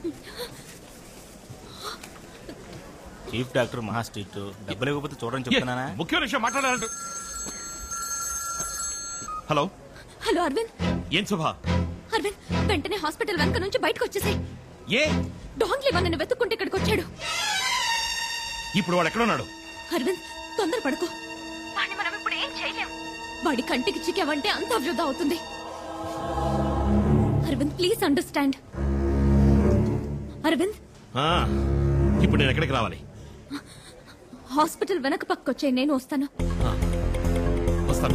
Chief doctor మహా strict డబ్బులు ఇవ్వకపోతే చూడని చెప్తున్నానా ముఖ్యమైన విషయం మాట్లాడాలంటే హలో హలో అరవింద్ ఏం శుభ అరవింద్ వెంటనే హాస్పిటల్ వెనక నుంచి బయటకు వచ్చేసాయి ఏ డాంగ్లీ నన్ను వెతుక్కుంటే ఇక్కడికి వచ్చాడు ఇప్పుడు వాడు ఎక్కడున్నాడు అరవింద్ తొందరపడకు వాడిని మనం ఇప్పుడు ఏం చేయలేం వాడి కంటికి చిక్కావంటే అంత వృధా అవుతుంది అరవింద్ ప్లీజ్ అండర్స్టాండ్ అరవింద్ ఆ, ఇప్పుడు నేను ఎక్కడికి రావాలి హాస్పిటల్ వెనక పక్కొచ్చే నేను వస్తాను వస్తాను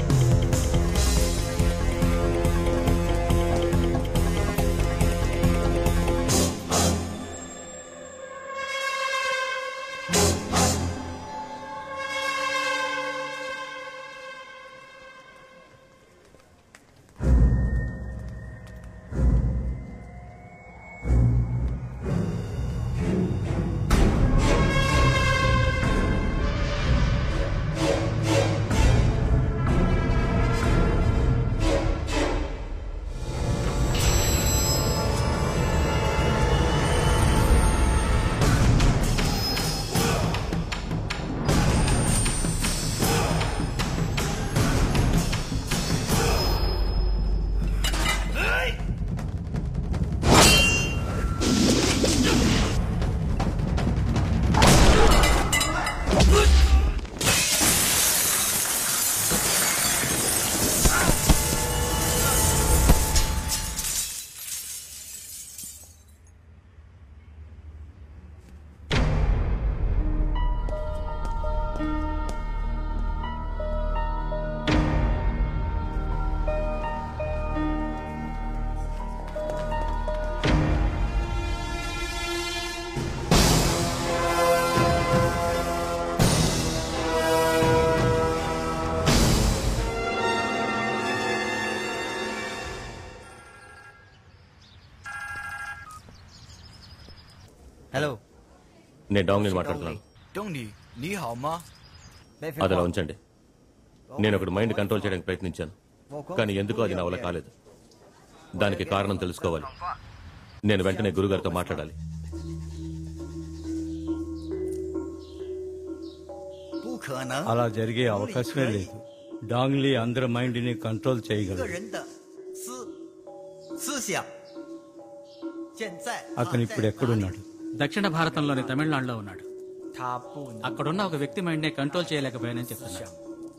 హలో నేను డాంగ్ని మాట్లాడుతున్నాను 东尼，你好吗？ అది అలా ఉంచండి నేను ఒకటి మైండ్ కంట్రోల్ చేయడానికి ప్రయత్నించాను కానీ ఎందుకో అది నా వల్ల కాలేదు దానికి కారణం తెలుసుకోవాలి నేను వెంటనే గురుగారితో మాట్లాడాలి 不可能， అలా జరిగే అవకాశమే లేదు డాంగ్లీ అందరి మైండ్ ని కంట్రోల్ 个 చేయగలరు 人的思思想。现在 అతను ఇప్పుడు ఎక్కడున్నాడు దక్షిణ భారతంలోని తమిళనాడులో ఉన్నాడు 他不能 అక్కడున్న ఒక వ్యక్తి మైండ్నే కంట్రోల్ చేయలేకపోయానని చెప్తున్నాడు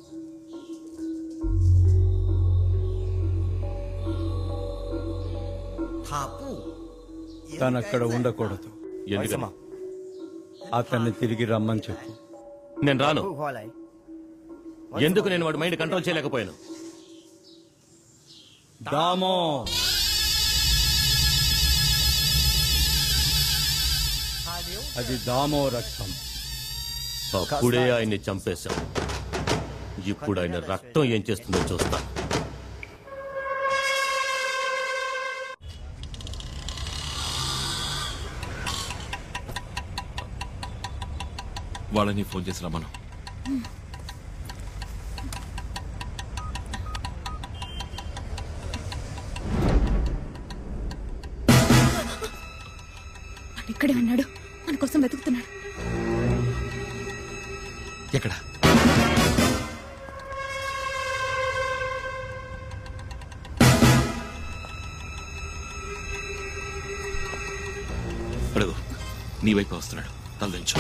他不 తను అక్కడ ఉండకూడదు ఎందుకని అతన్ని తిరిగి రమ్మని చెప్పు నేను రాను 不过来。 ఎందుకు నేను వాడి మైండ్ కంట్రోల్ చేయలేకపోయాను దామో అది దామో రక్తం అప్పుడే ఆయన్ని చంపేశాం ఇప్పుడు ఆయన రక్తం ఏం చేస్తుందో చూస్తాను వాళ్ళని ఫోన్ చేసి రమ్మను వాడు ఇక్కడే ఉన్నాడు మన కోసం వెతుకుతున్నాడు ఎక్కడ అడుగు నీ వైపు వస్తున్నాడు తలదించు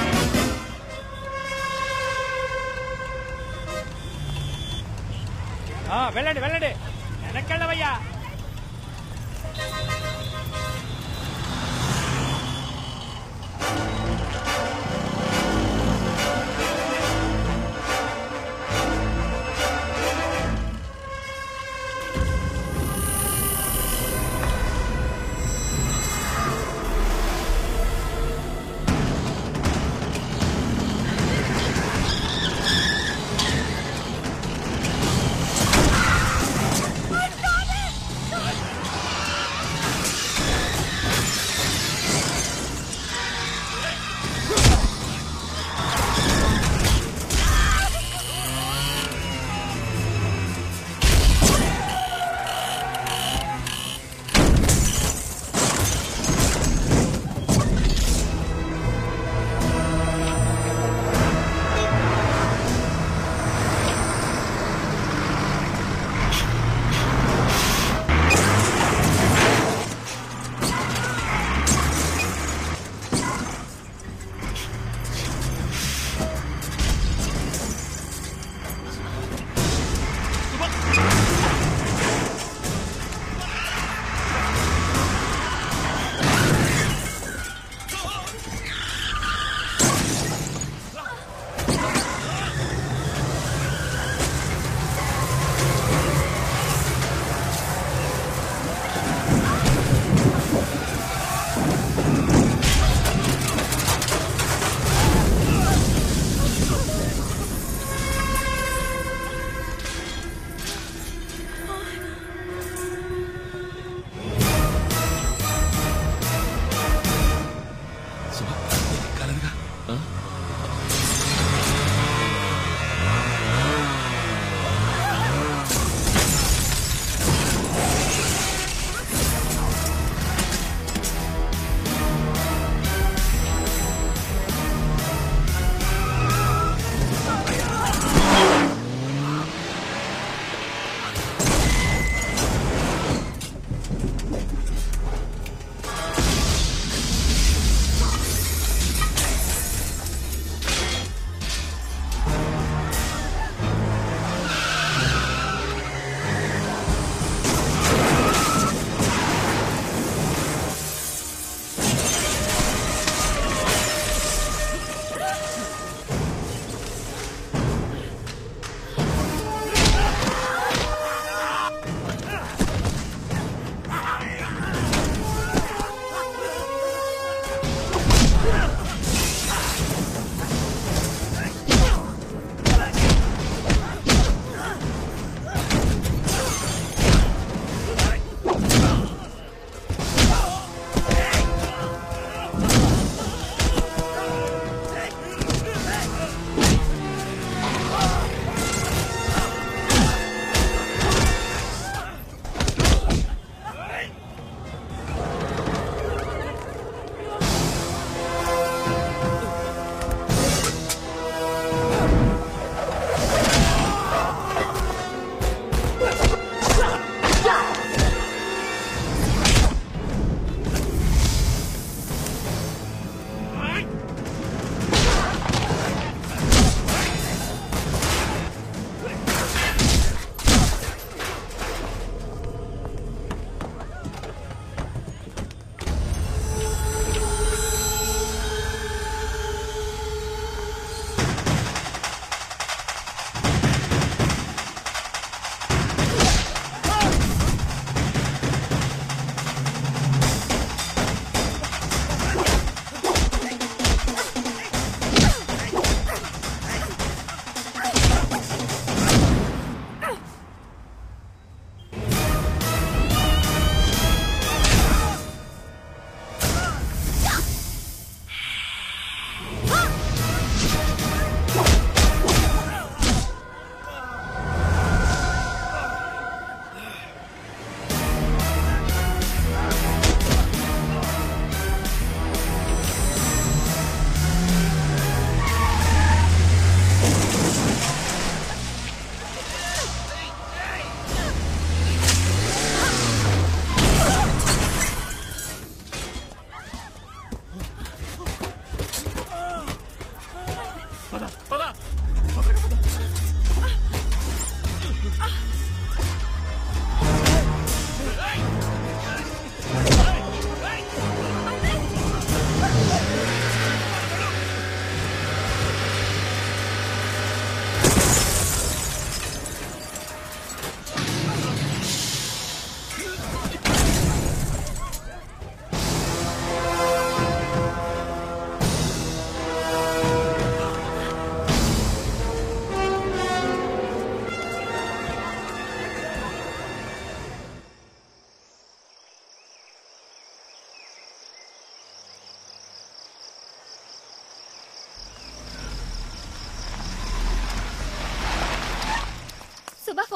వెళ్ళండి వెళ్ళండి వెనక్కెళ్ళవయ్యా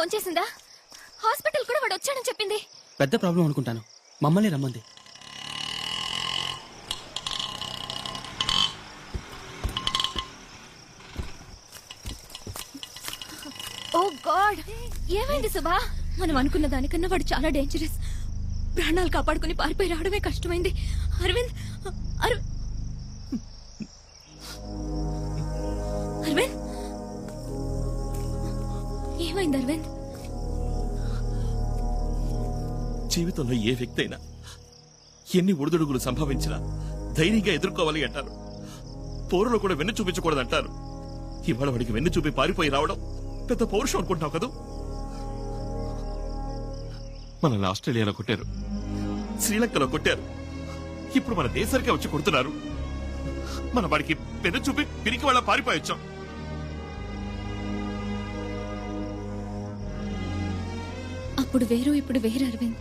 ఫోన్ చేసిందా హాస్పిటల్ కూడా వాడు వచ్చాడని చెప్పింది పెద్ద ప్రాబ్లం అనుకుంటాను మమ్మల్ని రమ్మంది ఓ గాడ్ ఏమైంది సుభా మనం అనుకున్న దానికన్నా వాడు చాలా డేంజరస్ ప్రాణాలు కాపాడుకుని పారిపోయి రావడమే కష్టమైంది అరవింద్ అరవి- అరవింద్ ఏమైంది అరవింద్ జీవితంలో ఏ వ్యక్తి అయినా ఎన్ని ఒడిదుడుగులు సంభవించినా ధైర్యంగా ఎదుర్కోవాలి అంటారు పౌరులు కూడా వెన్ను చూపించకూడదంటారు ఇవాళ వాడికి వెన్ను చూపి పారిపోయి రావడం పెద్ద పౌరుషం అనుకుంటున్నావు కదా మనల్ని ఆస్ట్రేలియాలో కొట్టారు శ్రీలంకలో కొట్టారు ఇప్పుడు మన దేశానికే వచ్చి కొడుతున్నారు మన వాడికి వెన్ను చూపి పిరికి వాళ్ళ పారిపోయొచ్చాం అప్పుడు వేరు ఇప్పుడు వేరు అరవింద్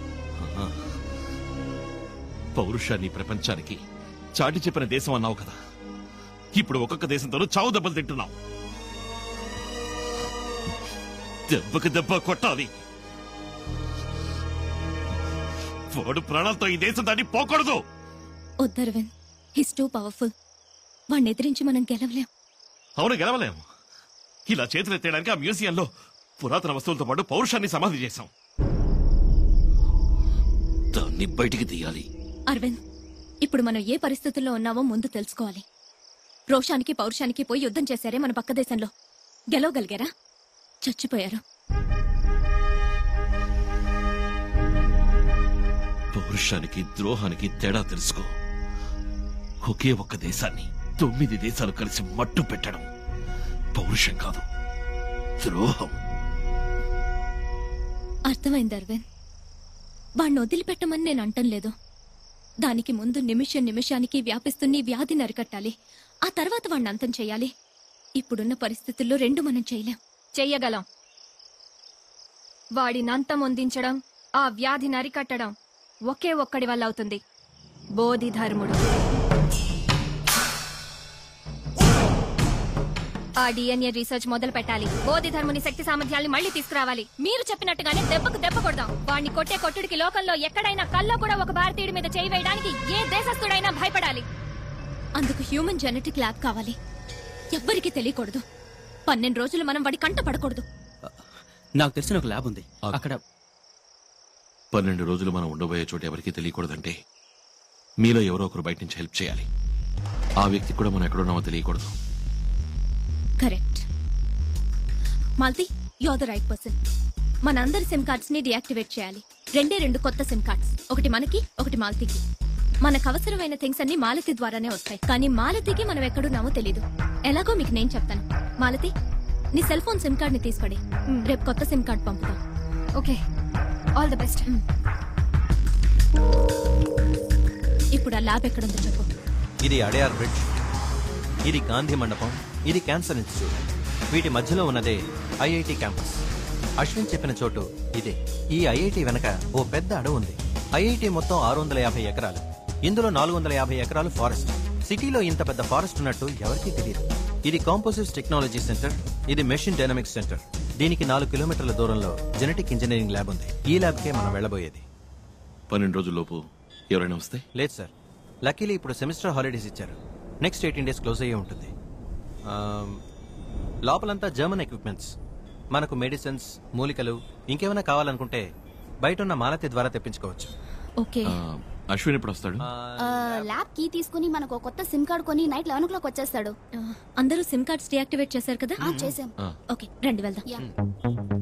పౌరుషాన్ని ప్రపంచానికి చాటి చెప్పిన దేశం అన్నావు కదా ఇప్పుడు ఒక్కొక్క దేశంతోనూ చావు దెబ్బలు తింటున్నాం దెబ్బకి దెబ్బ కొట్టాలి వాడు ప్రాణాలతో ఈ దేశం దాన్ని పోకూడదు వద్దు అరవింద్ హిస్ టూ పవర్ఫుల్ వాడిని ఎదిరించి మనం గెలవలేం అవును గెలవలేము ఇలా చేతులెత్తేయడానికి ఆ మ్యూజియంలో పురాతన వస్తువులతో పాటు పౌరుషాన్ని సమాధి చేశాం దాన్ని బయటికి తీయాలి అరవింద్ ఇప్పుడు మనం ఏ పరిస్థితుల్లో ఉన్నామో ముందు తెలుసుకోవాలి రోషానికి పౌరుషానికి పోయి యుద్ధం చేశారే మన పక్క దేశంలో గెలవగలిగారా చచ్చిపోయారు పౌరుషానికి ద్రోహానికి తేడా తెలుసుకో ఒకే ఒక్క దేశాన్ని తొమ్మిది దేశాలు కలిసి మట్టు పెట్టడం పౌరుషం కాదు ద్రోహం అర్థమైంది అరవింద్ వాణ్ణి వదిలిపెట్టమని నేను అంటం లేదు దానికి ముందు నిమిషం నిమిషానికి వ్యాపిస్తున్న ఈ వ్యాధిని అరికట్టాలి ఆ తర్వాత వాణ్ణి అంతం చేయాలి ఇప్పుడున్న పరిస్థితుల్లో రెండు మనం చేయలేం చెయ్యగలం వాడిని అంతం అందించడం ఆ వ్యాధిని అరికట్టడం ఒకే ఒక్కడి వల్ల అవుతుంది బోధిధర్ముడు ఆ డిఎన్ఏ రీసెర్చ్ మొదలు పెట్టాలి బోధిధర్ముని శక్తి సామర్థ్యాల్ని మళ్ళీ తీసుకురావాలి మీరు చెప్పినట్టుగానే దెబ్బకు దెబ్బ కొడదాం వాడిని కొట్టే కొట్టుడికి లోకంలో ఎక్కడైనా కల్లో కూడా ఒక భారతీయుడి మీద చేయి వేయడానికి ఏ దేశస్థుడైనా భయపడాలి అందుకు హ్యూమన్ జెనెటిక్ ల్యాబ్ కావాలి ఎవ్వరికీ తెలియకూడదు పన్నెండు రోజులు మనం వాడి కంట పడకూడదు నాకు తెలిసిన ఒక ల్యాబ్ ఉంది అక్కడ పన్నెండు రోజులు మనం ఉండబోయే చోటు ఎవరికీ తెలియకూడదంటే మీలో ఎవరో ఒకరు బయట నుంచి హెల్ప్ చేయాలి ఆ వ్యక్తి కూడా మనం ఎక్కడున్నామో తెలియకూడదు correct Malti you the right person మనందరి సిమ్ కార్డ్స్ ని డియాక్టివేట్ చేయాలి రెండే రెండు కొత్త సిమ్ కార్డ్స్ ఒకటి మనకి ఒకటి మాలతికి మనకు అవసరమైన థింగ్స్ అన్ని మాలతి ద్వారానే వస్తాయి కానీ మాలతికి మనం ఎక్కడున్నామో తెలీదు ఎలాగో మీకు నేను చెప్తాను మాలతి నీ సెల్ ఫోన్ సిమ్ కార్డ్ ని తీసుకోండి రేపు కొత్త సిమ్ కార్డ్ పంపుతాం ఓకే ఆల్ ది బెస్ట్ ఇప్పుడు ఆ ల్యాబ్ ఎక్కడుందో చెప్పు ఇది అడయార్ బ్రిడ్జ్ ఇది గాంధీ మండపం ఇది క్యాన్సర్ ఇన్స్టిట్యూట్ వీటి మధ్యలో ఉన్నదే ఐఐటి క్యాంపస్ అశ్విన్ చెప్పిన చోటు ఇదే ఈ ఐఐటి వెనక ఓ పెద్ద అడవి ఉంది ఐఐటి మొత్తం ఆరు వందల యాభై ఎకరాలు ఇందులో నాలుగు వందల యాభై ఎకరాలు ఫారెస్ట్ సిటీలో ఇంత పెద్ద ఫారెస్ట్ ఉన్నట్టు ఎవరికీ తెలియదు ఇది కాంపోజిట్స్ టెక్నాలజీ సెంటర్ ఇది మెషిన్ డైనమిక్స్ సెంటర్ దీనికి నాలుగు కిలోమీటర్ల దూరంలో జెనెటిక్ ఇంజనీరింగ్ ల్యాబ్ ఉంది ఈ ల్యాబ్కే మనం వెళ్ళబోయేది పన్నెండు రోజుల్లోపు ఎవరైనా వస్తే లేదు సార్ లక్కీలీ ఇప్పుడు సెమిస్టర్ హాలిడేస్ ఇచ్చారు నెక్స్ట్ ఎయిటీన్ డేస్ క్లోజ్ అయ్యే ఉంటుంది ఆమ్, లోపలంతా జర్మన్ ఎక్విప్మెంట్స్ మనకు మెడిసిన్స్ మూలికలు ఇంకేమైనా కావాలనుకుంటే బయట ఉన్న మాలతి ద్వారా తెప్పించుకోవచ్చు ఓకే ఆ, అశ్విన్ ఎప్పుడు వస్తాడు ల్యాబ్ కీ తీసుకుని మనకు ఒక కొత్త సిమ్ కార్డ్ కొని నైట్ లెవెన్ ఓ క్లాక్ వచ్చేస్తాడు అందరూ సిమ్ కార్డ్స్ డియాక్టివేట్ చేశారు కదా ఆ, చేసాం ఆ. ఓకే రండి వెళ్దాం యా